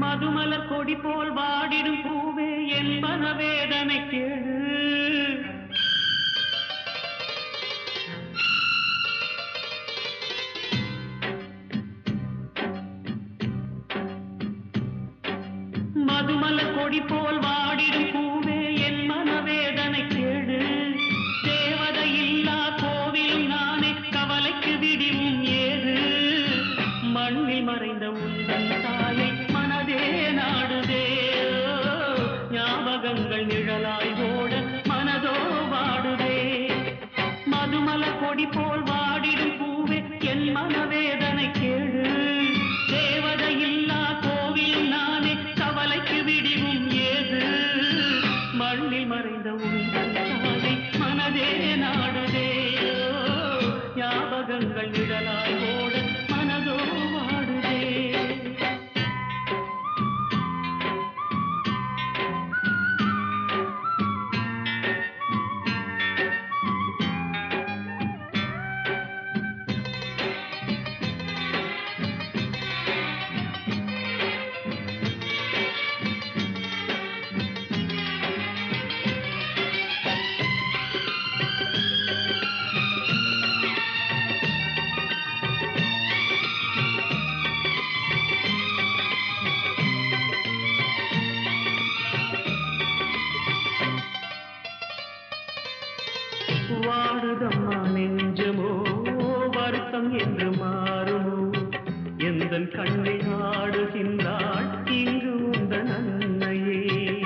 மதுமலர் கொடி போல் வாடிடும் பூவே என் மனவேதனை கேளு மதுமலர் கொடி போல் வாடிடும் பூவே என் மனவேதனை கேளு தேவதை இல்லா கோவில் நானே கவலைக்கு விடிவும் ஏது மண்ணில் மறைந்த உந்தன் தாயை மனதே நாடுதே ஞாபகங்கள் நிழலாய் ஓட மனதோ வாடுதே மதுமலர் கொடி போல் வாடிடும் பூவே என் மனவேதனை கேளு தேவதை இல்லா கோவில் நானே கவலைக்கு விடிவும் ஏது மண்ணில் மறைந்த உங்கள் தாயை மனதே நாடுதே ஞாபகங்கள் நிழலாய் ஓட மனதோ வாடுதே வாடுதம்மா நெஞ்சமோ வருத்தம் என்று மாறுமோ எந்த கண்ணை ஆடுகின்றாள் இங்கு உந்தன் அன்னையே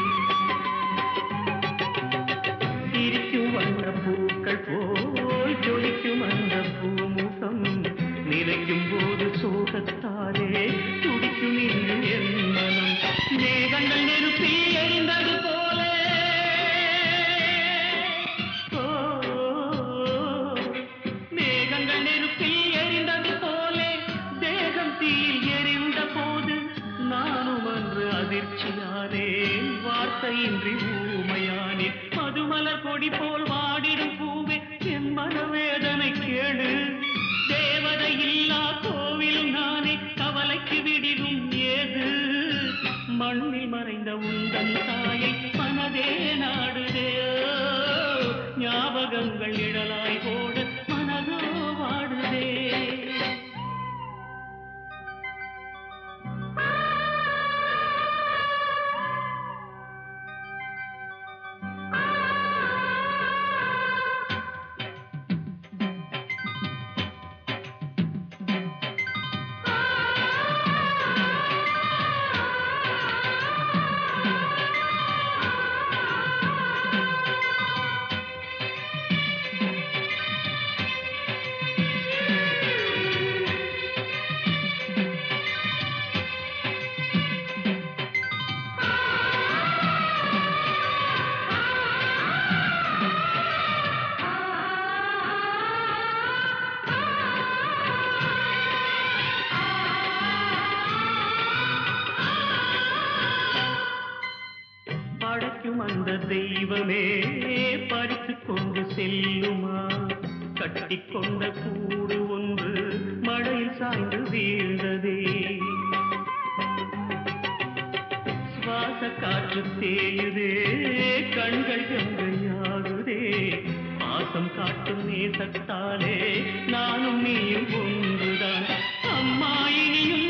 சிரிக்கும் வண்ண பூக்கள் போல் ஜொலிக்கும் அந்த பூமுகம் நினைக்கும் போது சோகத்தாலே துடிக்கும் இன்னும் என் மனம் மேகங்கள் நெருப்பி எரிந்தது போல ஓ, மேகங்கள் நெருப்பில் எரிந்தது போலே தேகம் தீயில் எரிந்த போது நானும் அன்று அதிர்ச்சியானேன் வார்த்தையின்றி ஊமையானேன் மதுமலர் கொடி போல் வாடிடும் பூவே என் மனவேதனை கேளு தேவதை இல்லா கோவிலும் நானே கவலைக்கு விடிடும் ஏது மண்ணில் மறைந்த உந்தன் தாயை மனதே நாடுதே ஞாபகங்கள் இழலாய் ஓட மனதோ வாடுதே படைக்கும் அந்த தெய்வமே பறித்து கொண்டு செல்லுமா கட்டிக்கொண்ட கூடு ஒன்று மழையில் சாய்ந்து வீழ்ந்ததே சுவாச காற்று தேயுதே கண்கள் கங்கையாகுதே பாசம் காட்டும் நேசத்தாலே நானும் நீயும் ஒன்றுதான் அம்மா இனியும்